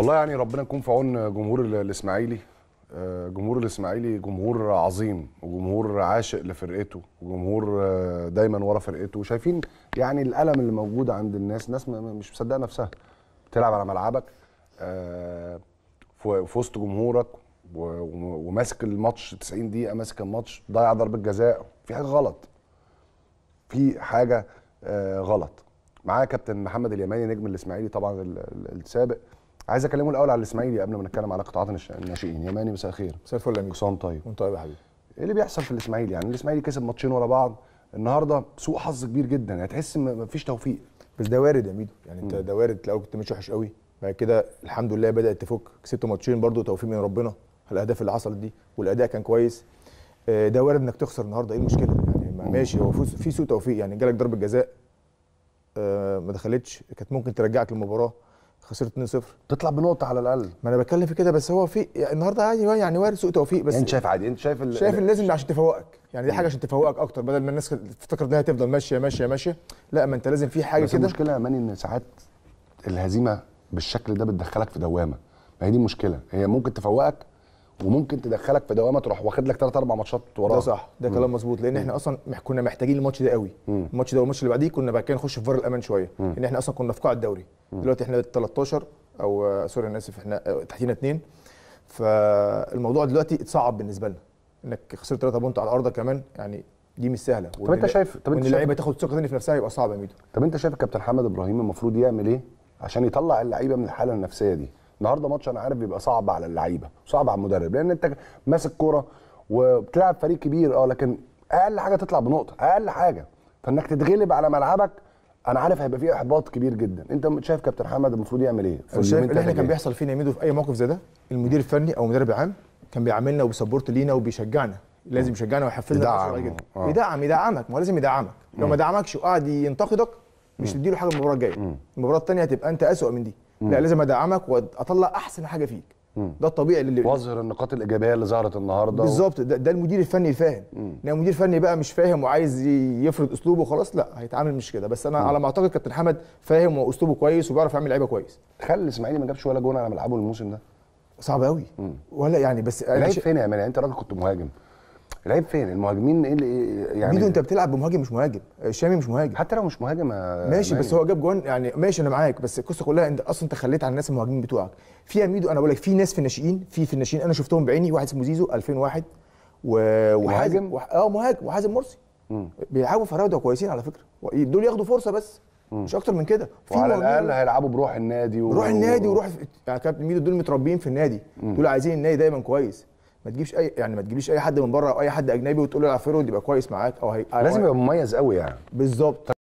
والله يعني ربنا يكون في عون جمهور ال- الاسماعيلي آه، جمهور الاسماعيلي جمهور عظيم وجمهور عاشق لفرقته وجمهور آه، دايما ورا فرقته وشايفين يعني الالم اللي موجود عند الناس ناس م- م- مش مصدقه نفسها بتلعب على ملعبك آه، في في وسط جمهورك و- و- وماسك الماتش 90 دقيقه ماسك الماتش ضيع ضربه جزاء في حاجه غلط في حاجه آه، غلط معايا كابتن محمد اليماني نجم الاسماعيلي طبعا ال- ال- السابق عايز اكلمه الاول على الاسماعيلي قبل ما نتكلم على قطاعات النش- الناشئين يماني مساء الخير مساء الفل يا امير حسام طيب وانت طيب يا حبيبي ايه اللي بيحصل في الاسماعيلي يعني الاسماعيلي كسب ماتشين ورا بعض النهارده سوء حظ كبير جدا يعني تحس م- مفيش توفيق بس ده وارد يا ميدو يعني انت ده وارد الاول كنت ماشي وحش قوي بعد كده الحمد لله بدات تفك كسبت ماتشين برضو توفيق من ربنا على الاهداف اللي حصلت دي والاداء كان كويس آه، ده وارد انك تخسر النهارده ايه المشكله يعني ما ماشي هو فوز- في سوء توفيق يعني جالك ضربه جزاء آه، ما دخلتش كانت ممكن ترجعك للمباراه خسرت 2-0 تطلع بنقطه على الاقل ما انا بتكلم في كده بس هو في يعني النهارده عادي يعني وارد سوء توفيق بس يعني انت شايف عادي انت شايف ال- شايف ان لازم عشان تفوقك يعني دي حاجه عشان تفوقك اكتر بدل ما الناس تفتكر انها تفضل ماشيه ماشيه ماشيه لا ما انت لازم في حاجه بس كده المشكله يا ماني ان ساعات الهزيمه بالشكل ده بتدخلك في دوامه ما هي دي المشكله هي ممكن تفوقك وممكن تدخلك في دوامه تروح واخد لك ثلاث اربع ماتشات وراه ده صح ده كلام مظبوط لان احنا اصلا مح- كنا محتاجين الماتش ده قوي مم. الماتش ده والماتش اللي بعديه كنا بعد كده نخش في فار الامان شويه ان احنا اصلا كنا في قاع الدوري دلوقتي احنا 13 او آه، سوري انا اسف احنا آه، تحتينا اثنين فالموضوع دلوقتي اتصعب بالنسبه لنا انك خسرت 3 بونت على ارضك كمان يعني دي مش سهله طب انت شايف طب وان انت شايف اللعيبه تاخد ثقه تاني في نفسها يبقى صعب يا ميدو طب انت شايف الكابتن حمد ابراهيم المفروض يعمل ايه عشان يطلع اللعيبه من الحاله النفسيه دي النهارده ماتش انا عارف بيبقى صعب على اللعيبه صعب على المدرب لان انت ماسك كوره وبتلعب فريق كبير اه لكن اقل حاجه تطلع بنقطه اقل حاجه فانك تتغلب على ملعبك انا عارف هيبقى فيه احباط كبير جدا انت شايف كابتن حمد المفروض يعمل ايه في انا شايف اليومين اللي احنا تلاتة كان جايين؟ بيحصل فينا يا ميدو في اي موقف زي ده المدير الفني او المدرب العام كان بيعاملنا وبيسبورت لينا وبيشجعنا لازم يشجعنا ويحفزنا يدعم. بأسرع جدا. آه. يدعم يدعمك ما هو لازم يدعمك لو ما دعمكش وقعد ينتقدك مش تديله حاجه المباراه الجايه المباراه الثانيه هتبقى انت اسوء من دي لا لازم ادعمك واطلع احسن حاجه فيك ده الطبيعي اللي واظهر النقاط الايجابيه اللي ظهرت النهارده بالظبط ده, ده المدير الفني الفاهم لو مدير فني بقى مش فاهم وعايز ي- يفرض اسلوبه خلاص لا هيتعامل مش كده بس انا على ما اعتقد كابتن حمد فاهم واسلوبه كويس وبيعرف يعمل لعيبه كويس تخيل الاسماعيلي ما جابش ولا جون على ملعبه الموسم ده صعب قوي ولا يعني بس أنا العيب شا- فين يا مان يعني انت راجل كنت مهاجم العيب فين المهاجمين ايه اللي إيه يعني ميدو انت بتلعب بمهاجم مش مهاجم الشامي مش مهاجم حتى لو مش مهاجم يا ماشي ماني. بس هو جاب جون يعني ماشي انا معاك بس القصه كلها انت اصلا انت خليت عن الناس المهاجمين بتوعك في يا ميدو انا بقول لك في ناس في الناشئين في في الناشئين انا شفتهم بعيني واحد اسمه زيزو 2001 و... وحازم مهاجم؟ وح... اه مهاجم وحازم مرسي بيلعبوا فراوده كويسين على فكره دول ياخدوا فرصه بس مش اكتر من كده في وعلى مهاجمين- الاقل هيلعبوا بروح النادي و... روح النادي وروح في... يعني كابتن ميدو دول متربيين في النادي دول عايزين النادي دايما كويس ما تجيبش اي يعني ما تجيبليش اي حد من بره او اي حد اجنبي وتقول له العب فيرود يبقى كويس معاك او هي... لازم يبقى مميز قوي يعني بالظبط